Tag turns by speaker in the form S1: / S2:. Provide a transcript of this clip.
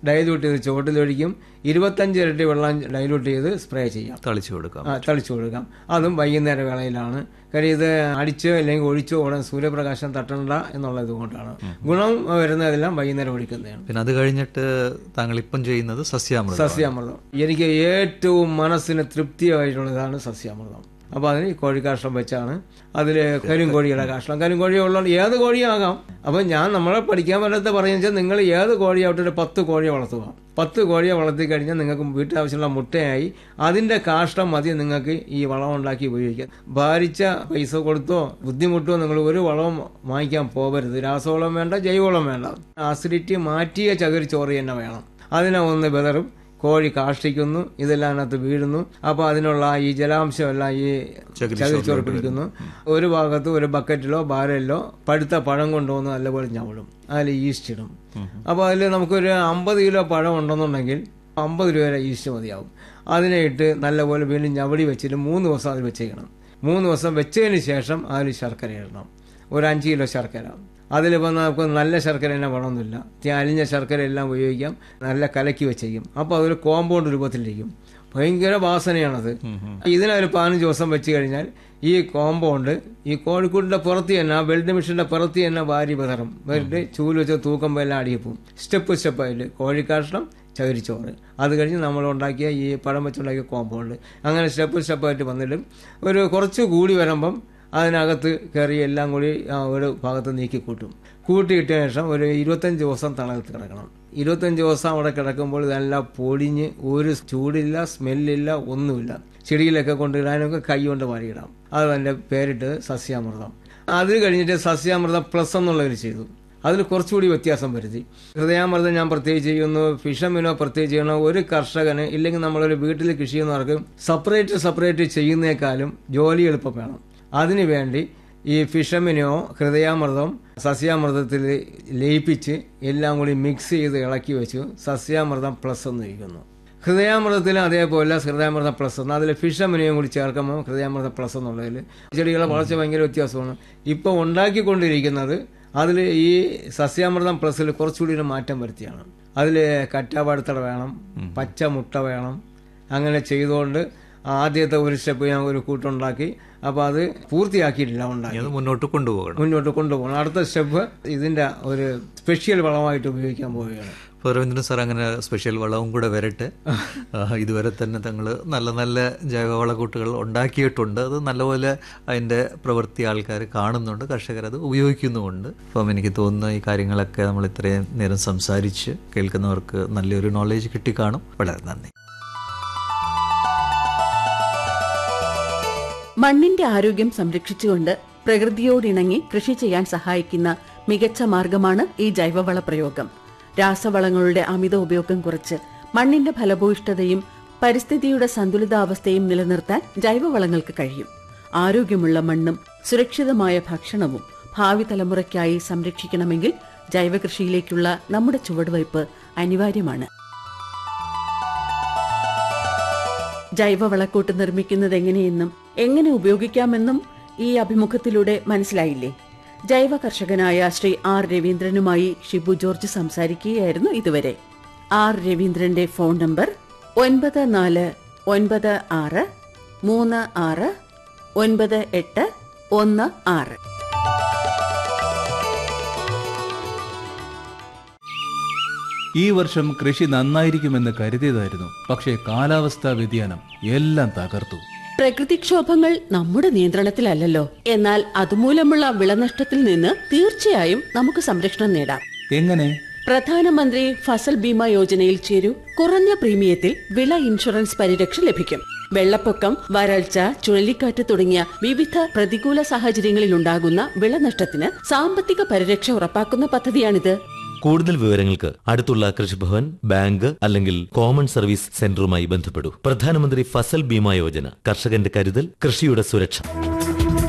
S1: dilute ചെയ്ത് ചുവട്ടിലൊഴിക്കും ഇരുപത്തഞ്ച് ഇരട്ടി വെള്ളം ഡൈലൂട്ട് ചെയ്ത് സ്പ്രേ ചെയ്യാം
S2: തളിച്ചു കൊടുക്കാം
S1: ആ, തളിച്ചു കൊടുക്കാം അതും വൈകുന്നേര വേളയിലാണ് കാര്യം ഇത് അടിച്ചോ അല്ലെങ്കിൽ ഒഴിച്ചോ ഉടൻ സൂര്യപ്രകാശം തട്ടണ്ട എന്നുള്ളത് കൊണ്ടാണ് ഗുണം വരുന്നതെല്ലാം വൈകുന്നേരം ഒഴിക്കുന്നതാണ്
S2: പിന്നെ അത് കഴിഞ്ഞിട്ട് താങ്കൾ ഇപ്പം ചെയ്യുന്നത് സസ്യാമൃതം
S1: സസ്യാമൃതം എനിക്ക് ഏറ്റവും മനസ്സിന് തൃപ്തിയായിട്ടുള്ളതാണ് സസ്യാമൃതം അപ്പോൾ അതിന് ഈ കോഴിക്കാഷ്ടം വെച്ചാണ് അതിൽ കരിങ്കോഴിയുടെ കാഷ്ടം കരിങ്കോഴി ഉള്ളത് ഏത് കോഴിയാകാം അപ്പം ഞാൻ നമ്മളെ പഠിക്കാൻ പറ്റാത്ത പറയുന്നത് വെച്ചാൽ നിങ്ങൾ ഏത് കോഴിയാവട്ടെ ഒരു പത്ത് കോഴിയെ വളർത്തുക പത്ത് കോഴിയെ വളർത്തി കഴിഞ്ഞാൽ നിങ്ങൾക്ക് വീട്ടാവശ്യമുള്ള മുട്ടയായി അതിന്റെ കാഷ്ടം മതി നിങ്ങൾക്ക് ഈ വളം ഉണ്ടാക്കി ഉപയോഗിക്കാം ഭാരിച്ച പൈസ കൊടുത്തോ ബുദ്ധിമുട്ടോ നിങ്ങൾ ഒരു വളവും വാങ്ങിക്കാൻ പോകരുത് രാസവളം വേണ്ട ജൈവവളം വേണ്ട ആസിഡിറ്റി മാറ്റിയ ചകിരി ചോറ് തന്നെ വേണം അതിനെ ഒന്ന് ബെതറും കോഴി കാഷ്ടിക്കുന്നു ഇതെല്ലാം അതിനകത്ത് വീഴുന്നു അപ്പോൾ അതിനുള്ള ഈ ജലാംശം എല്ലാം ഈ ചകിരിച്ചോറ് പിടിക്കുന്നു ഒരു ഭാഗത്ത് ഒരു ബക്കറ്റിലോ ബാരലിലോ പഴുത്ത പഴം കൊണ്ടുവന്ന് നല്ലപോലെ ഞവളും അതിൽ ഈസ്റ്റ് ഇടും അപ്പോൾ അതിൽ നമുക്കൊരു അമ്പത് കിലോ പഴം ഉണ്ടെന്നുണ്ടെങ്കിൽ അമ്പത് രൂപ വരെ ഈസ്റ്റ് മതിയാവും അതിനെ ഇട്ട് നല്ലപോലെ വീണ്ടും ഞവടി വെച്ചിട്ട് മൂന്ന് ദിവസം അതിൽ വെച്ചേക്കണം മൂന്ന് ദിവസം വെച്ചതിന് ശേഷം അതിൽ ശർക്കര ഇടണം ഒരു അഞ്ച് കിലോ ശർക്കര അതിലിപ്പോൾ നമുക്ക് നല്ല ശർക്കര തന്നെ വേണമെന്നില്ല ഈ അലിഞ്ഞ ശർക്കര എല്ലാം ഉപയോഗിക്കാം നല്ല കലക്കി വെച്ചേക്കും അപ്പോൾ അതൊരു കോമ്പൗണ്ട് രൂപത്തിലിരിക്കും ഭയങ്കര വാസനയാണത് ഇതിനൊരു പതിനഞ്ച് ദിവസം വെച്ച് കഴിഞ്ഞാൽ ഈ കോമ്പൗണ്ട് ഈ കോഴിക്കൂടിന്റെ പുറത്ത് തന്നെ ആ വെൽഡ് മെഷീന്റെ പുറത്ത് തന്നെ വാരി വിതറും എന്നിട്ട് ചൂല് വെച്ച് തൂക്കുമ്പോൾ എല്ലാം അടിയപ്പോവും സ്റ്റെപ്പ് സ്റ്റെപ്പായിട്ട് കോഴിക്കാഷ്ടം ചകിരിച്ചോറ് അത് കഴിഞ്ഞ് നമ്മൾ ഉണ്ടാക്കിയ ഈ പഴം വെച്ചുണ്ടാക്കിയ കോമ്പൗണ്ട് അങ്ങനെ സ്റ്റെപ്പ് സ്റ്റെപ്പായിട്ട് വന്നിട്ട് ഒരു കുറച്ച് കൂടി വരുമ്പം അതിനകത്ത് കയറി എല്ലാം കൂടി ആ ഒരു ഭാഗത്ത് നീക്കി കൂട്ടും കൂട്ടിയിട്ട ശേഷം ഒരു ഇരുപത്തഞ്ച് ദിവസം തണലത്ത് കിടക്കണം ഇരുപത്തഞ്ച് ദിവസം അവിടെ കിടക്കുമ്പോൾ ഇതെല്ലാം പൊടിഞ്ഞ് ഒരു ചൂടില്ല സ്മെല്ലില്ല ഒന്നുമില്ല ചെടിയിലൊക്കെ കൊണ്ടിടാനൊക്കെ കൈ കൊണ്ട് വാരിയിടാം അത് എൻ്റെ പേരിട്ട് സസ്യാമൃതം അത് കഴിഞ്ഞിട്ട് സസ്യാമൃതം പ്ലസ് എന്നുള്ളവർ ചെയ്തു അതിൽ കുറച്ചുകൂടി വ്യത്യാസം വരുത്തി ഹൃദയാമൃതം ഞാൻ പ്രത്യേകിച്ച് ചെയ്യുന്നു ഫിഷമിനോ പ്രത്യേകിച്ച് ചെയ്യണോ ഒരു കർഷകന് ഇല്ലെങ്കിൽ നമ്മളൊരു വീട്ടിൽ കൃഷി ചെയ്യുന്നവർക്ക് സെപ്പറേറ്റ് സെപ്പറേറ്റ് ചെയ്യുന്നേക്കാളും ജോലി എളുപ്പം വേണം അതിനുവേണ്ടി ഈ ഫിഷമിനോ ഹൃദയാമൃതം സസ്യാമൃതത്തിൽ ലയിപ്പിച്ച് എല്ലാം കൂടി മിക്സ് ചെയ്ത് ഇളക്കി വെച്ചു സസ്യാമൃതം പ്ലസ് എന്ന് ഇരിക്കുന്നു ഹൃദയാമൃതത്തിൽ അതേപോലെ ഹൃദയാമൃതം പ്ലസ് എന്ന് അതിൽ ഫിഷമിനെയും കൂടി ചേർക്കുമ്പോൾ ഹൃദയാമൃതം പ്ലസ് എന്നുള്ളതിൽ ചെടികളെ വളർച്ച ഭയങ്കര വ്യത്യാസമാണ് ഇപ്പോൾ ഉണ്ടാക്കിക്കൊണ്ടിരിക്കുന്നത് അതിൽ ഈ സസ്യാമൃതം പ്ലസ്സിൽ കുറച്ചുകൂടി ഒരു മാറ്റം വരുത്തിയാണ് അതിൽ കറ്റാപാടത്തട വേണം പച്ച മുട്ട വേണം അങ്ങനെ ചെയ്തുകൊണ്ട് ആദ്യത്തെ ഒരു സ്റ്റെപ്പ് ഞാൻ ഒരു കൂട്ടുണ്ടാക്കി അപ്പോൾ അത് പൂർത്തിയാക്കിയിട്ടില്ല ഉണ്ടാക്കി
S2: അത് മുന്നോട്ട് കൊണ്ടുപോകണം
S1: മുന്നോട്ട് കൊണ്ടുപോകണം അടുത്ത സ്റ്റെപ്പ് ഇതിന്റെ ഒരു സ്പെഷ്യൽ വളമായിട്ട് ഉപയോഗിക്കാൻ പോവുകയാണ്
S2: അപ്പോൾ രവീന്ദ്രൻ സാർ അങ്ങനെ സ്പെഷ്യൽ വളവും കൂടെ വരട്ടെ ആ, ഇതുവരെ തന്നെ തങ്ങൾ നല്ല നല്ല ജൈവവളക്കൂട്ടുകൾ ഉണ്ടാക്കിയിട്ടുണ്ട് അത് നല്ലപോലെ അതിൻ്റെ പ്രവൃത്തി ആൾക്കാർ കാണുന്നുണ്ട് കർഷകർ അത് ഉപയോഗിക്കുന്നുമുണ്ട് അപ്പം എനിക്ക് തോന്നുന്നു ഈ കാര്യങ്ങളൊക്കെ നമ്മൾ ഇത്രയും നേരം സംസാരിച്ച് കേൾക്കുന്നവർക്ക് നല്ലൊരു നോളേജ് കിട്ടിക്കാണും വളരെ നന്ദി
S3: മണ്ണിന്റെ ആരോഗ്യം സംരക്ഷിച്ചുകൊണ്ട് പ്രകൃതിയോടിണങ്ങി കൃഷി ചെയ്യാൻ സഹായിക്കുന്ന മികച്ച മാർഗമാണ് ഈ ജൈവവള പ്രയോഗം രാസവളങ്ങളുടെ അമിത ഉപയോഗം കുറച്ച് മണ്ണിന്റെ ഫലഭൂയിഷ്ഠതയും പരിസ്ഥിതിയുടെ സന്തുലിതാവസ്ഥയും നിലനിർത്താൻ ജൈവവളങ്ങൾക്ക് കഴിയും ആരോഗ്യമുള്ള മണ്ണും സുരക്ഷിതമായ ഭക്ഷണവും ഭാവി തലമുറയ്ക്കായി സംരക്ഷിക്കണമെങ്കിൽ ജൈവകൃഷിയിലേക്കുള്ള നമ്മുടെ ചുവടുവയ്പ് അനിവാര്യമാണ് ജൈവവളക്കൂട്ട് നിർമ്മിക്കുന്നത് എങ്ങനെയെന്നും എങ്ങനെ ഉപയോഗിക്കാമെന്നും ഈ അഭിമുഖത്തിലൂടെ മനസ്സിലായില്ലേ ജൈവ കർഷകനായ ശ്രീ ആർ രവീന്ദ്രനുമായി ഷിബു ജോർജ് സംസാരിക്കുകയായിരുന്നു ഇതുവരെ ആർ രവീന്ദ്രന്റെ ഫോൺ നമ്പർ ഒൻപത് നാല് ഒൻപത് ആറ് മൂന്ന് ആറ് ഒൻപത് എട്ട് ഒന്ന് ആറ്
S4: ഈ വർഷം കൃഷി നന്നായിരിക്കുമെന്ന് കരുതിയതായിരുന്നു പക്ഷേ കാലാവസ്ഥാ വ്യതിയാനം എല്ലാം തകർത്തു
S3: പ്രകൃതിക്ഷോഭങ്ങൾ നമ്മുടെ നിയന്ത്രണത്തിലല്ലല്ലോ എന്നാൽ അതുമൂലമുള്ള വിളനഷ്ടത്തിൽ നിന്ന് തീർച്ചയായും നമുക്ക് സംരക്ഷണം നേടാം
S4: എങ്ങനെ
S3: പ്രധാനമന്ത്രി ഫസൽ ബീമ യോജനയിൽ ചേരൂ കുറഞ്ഞ പ്രീമിയത്തിൽ വിള ഇൻഷുറൻസ് പരിരക്ഷ ലഭിക്കും വെള്ളപ്പൊക്കം വരൾച്ച ചുഴലിക്കാറ്റ് തുടങ്ങിയ വിവിധ പ്രതികൂല സാഹചര്യങ്ങളിൽ ഉണ്ടാകുന്ന വിളനഷ്ടത്തിന് സാമ്പത്തിക പരിരക്ഷ ഉറപ്പാക്കുന്ന പദ്ധതിയാണിത്
S5: കൂടുതൽ വിവരങ്ങൾക്ക് അടുത്തുള്ള കൃഷിഭവൻ ബാങ്ക് അല്ലെങ്കിൽ കോമൺ സർവീസ് സെന്ററുമായി ബന്ധപ്പെടൂ പ്രധാനമന്ത്രി ഫസൽ ബീമ യോജന കർഷകന്റെ കരുതൽ കൃഷിയുടെ സുരക്ഷ